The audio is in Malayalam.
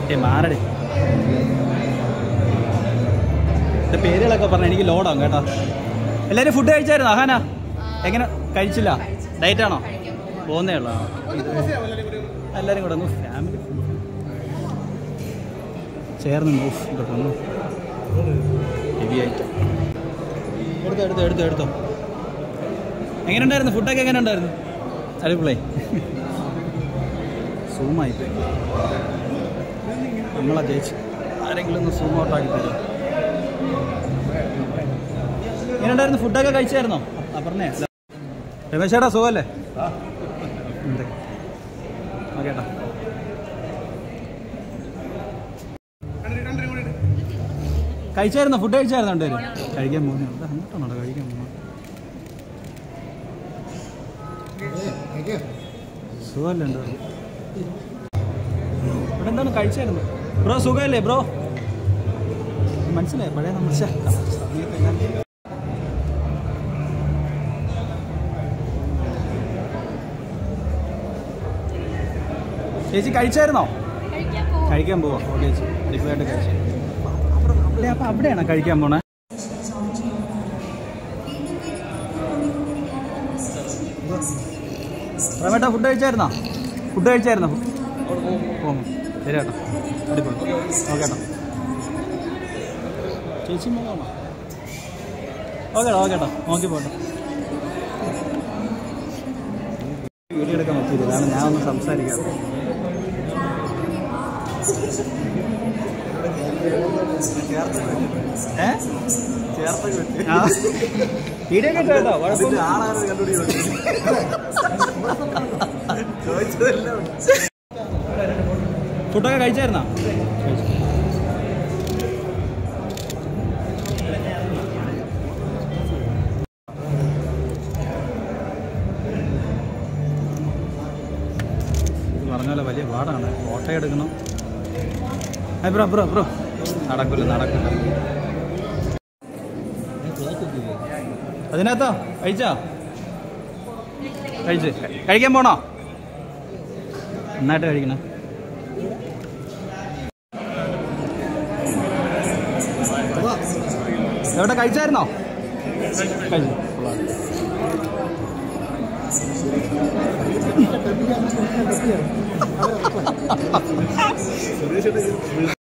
ഏ മാറടേ എൻ്റെ പേരുകളൊക്കെ പറഞ്ഞു എനിക്ക് ലോഡാവും കേട്ടോ എല്ലാവരും ഫുഡ് കഴിച്ചായിരുന്നോ അഹാന എങ്ങനെ കഴിച്ചില്ല ഡയറ്റ് ആണോ പോകുന്നേ ഉള്ളൂ ആ. എല്ലാവരും കൂടെ ഒന്ന് ഫാമിലി ചേർന്ന് നോഫ് ഇവിടെ കൊന്നു ഹെവി ആയിട്ട് എടുത്തോ എടുത്തോ എടുത്തോ എടുത്തോ എങ്ങനെ ഉണ്ടായിരുന്നു ഫുഡൊക്കെ എങ്ങനെ ഉണ്ടായിരുന്നു അടിപൊളി സൂമായി പോയി നമ്മളാ ജയിച്ചു ആരെങ്കിലും ഒന്ന് സൂം ഔട്ട് ആക്കി തരുമോ എങ്ങനെ ഉണ്ടായിരുന്നു ഫുഡൊക്കെ കഴിച്ചായിരുന്നോ ആ പറഞ്ഞേ രമേശ് ചേട്ടാ സുഖമല്ലേ ഉണ്ട് ഓക്കെ ഏട്ടാ കഴിച്ചായിരുന്നോ ഫുഡ് കഴിച്ചായിരുന്നോ രണ്ടുപേരും കഴിക്കാൻ പോകുന്നേ ഉള്ളൂ. ഇത് അങ്ങോട്ടാണോ കഴിക്കാൻ പോകുന്നത് സുഖമല്ലേ ഉണ്ടോ ഇവിടെ എന്താണ് കഴിച്ചായിരുന്നു ബ്രോ സുഖമല്ലേ ബ്രോ മനസ്സിലായി പഴയ നമ്മൾ ചേച്ചി കഴിച്ചായിരുന്നോ കഴിക്കാൻ പോവാ ഓ ചേച്ചി അടിപൊളിയായിട്ട് കഴിച്ചു അവിടെ അപ്പം അവിടെയാണോ കഴിക്കാൻ പോണേ പ്രമേട്ട ഫുഡ് കഴിച്ചായിരുന്നോ ഫുഡ് കഴിച്ചായിരുന്നോ പോകുന്നു ശരി കേട്ടോ അടിപൊളി ഓക്കെ കേട്ടോ ചേച്ചി മോളാണോ ഓക്കെ ഓക്കെ കേട്ടോ നോക്കി പോട്ടെ വീഡിയോ എടുക്കാൻ പറ്റിയില്ല കാരണം ഞാൻ ഒന്ന് സംസാരിക്കാം ഏ ആ. വീഡിയോ കേട്ടോ കേട്ടോ കുഴപ്പമില്ല ഫുഡൊക്കെ കഴിച്ചായിരുന്നോ ഇത് പറഞ്ഞ പോലെ വലിയ പാടാണ് ഫോട്ടോ എടുക്കണം ഏ ബ്രോ ബ്രോ ബ്രോ നടക്കില്ല നടക്കില്ല അതിനകത്തോ കഴിച്ചോ കഴിച്ച് കഴിക്കാൻ പോണോ നന്നായിട്ട് കഴിക്കണം എവിടെ കഴിച്ചായിരുന്നോ കഴിച്ചു കൊള്ളാം.